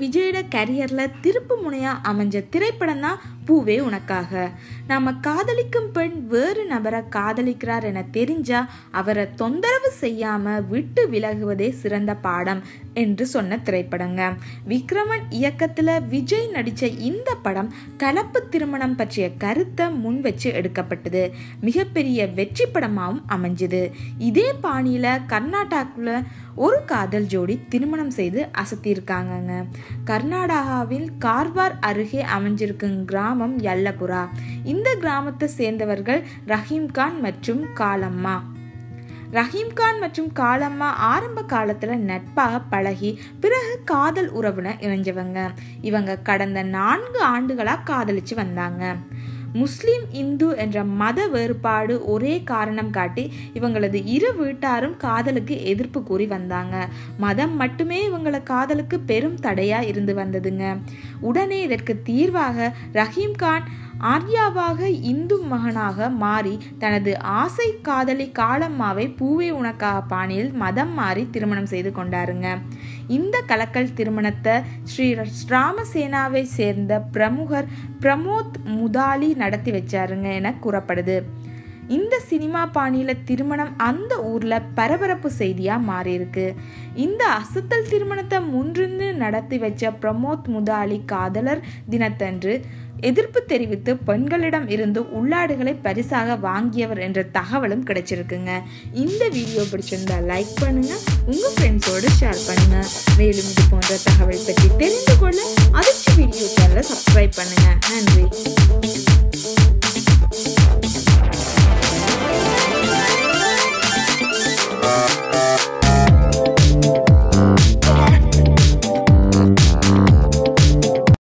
விஜயோட கரியரில் திருப்பு முனையாக அமைஞ்ச திரைப்படம் தான் பூவே உனக்காக நாம காதலிக்கும் பெண் வேறு நபரை காதலிக்கிறார் என தெரிஞ்சா அவரை தொந்தரவு செய்யாம விட்டு விலகுவதே சிறந்த பாடம் என்று சொன்ன திரைப்படங்க விக்ரமன் இயக்கத்துல விஜய் நடிச்ச இந்த படம் கலப்பு திருமணம் பற்றிய கருத்தை முன் வச்சு எடுக்கப்பட்டது மிகப்பெரிய வெற்றி படமாகவும் அமைஞ்சுது இதே பாணியில கர்நாடகாவில் ஒரு காதல் ஜோடி திருமணம் செய்து அசத்தியிருக்காங்கங்க கர்நாடகாவில் கார்வார் அருகே அமைஞ்சிருக்கும் கிராமம் யல்லபுரா இந்த கிராமத்தை சேர்ந்தவர்கள் ரஹீம்கான் மற்றும் காலம்மா ரஹீம்கான் மற்றும் காலம்மா ஆரம்ப காலத்தில் நட்பாக பழகி பிறகு காதல் உறவுன இணைஞ்சவங்க இவங்க கடந்த நான்கு ஆண்டுகளாக காதலிச்சு வந்தாங்க முஸ்லிம் இந்து என்ற மத வேறுபாடு ஒரே காரணம் காட்டி இவங்களது இரு வீட்டாரும் காதலுக்கு எதிர்ப்பு கூறி வந்தாங்க மதம் மட்டுமே இவங்கள காதலுக்கு பெரும் தடையா இருந்து வந்ததுங்க உடனே இதற்கு தீர்வாக ரஹீம்கான் ஆர்யாவாக இந்து மகனாக மாறி தனது ஆசை காதலி காலம்மாவை பூவே உனக்காக பாணியில் மதம் மாறி திருமணம் செய்து கொண்டாருங்க இந்த கலக்கல் திருமணத்தை ஸ்ரீ ராமசேனாவை சேர்ந்த பிரமுகர் பிரமோத் முதாலி நடத்தி வச்சாருங்க என கூறப்படுது இந்த சினிமா பாணியில் திருமணம் அந்த ஊரில் பரபரப்பு செய்தியாக மாறியிருக்கு இந்த அசத்தல் திருமணத்தை முன்றிருந்து நடத்தி வச்ச பிரமோத் முதாலி காதலர் தினத்தன்று எதிர்ப்பு தெரிவித்து பெண்களிடம் இருந்து உள்ளாடுகளை பரிசாக வாங்கியவர் என்ற தகவலும் கிடைச்சிருக்குங்க இந்த வீடியோ பிடிச்சிருந்தா லைக் பண்ணுங்க உங்க ஃப்ரெண்ட்ஸோடு ஷேர் பண்ணுங்க மேலும் இது போன்ற தகவல் பற்றி தெரிந்து கொள்ள அதிர்ச்சி வீடியோ சேனலை சப்ஸ்கிரைப் பண்ணுங்க நன்றி Uh...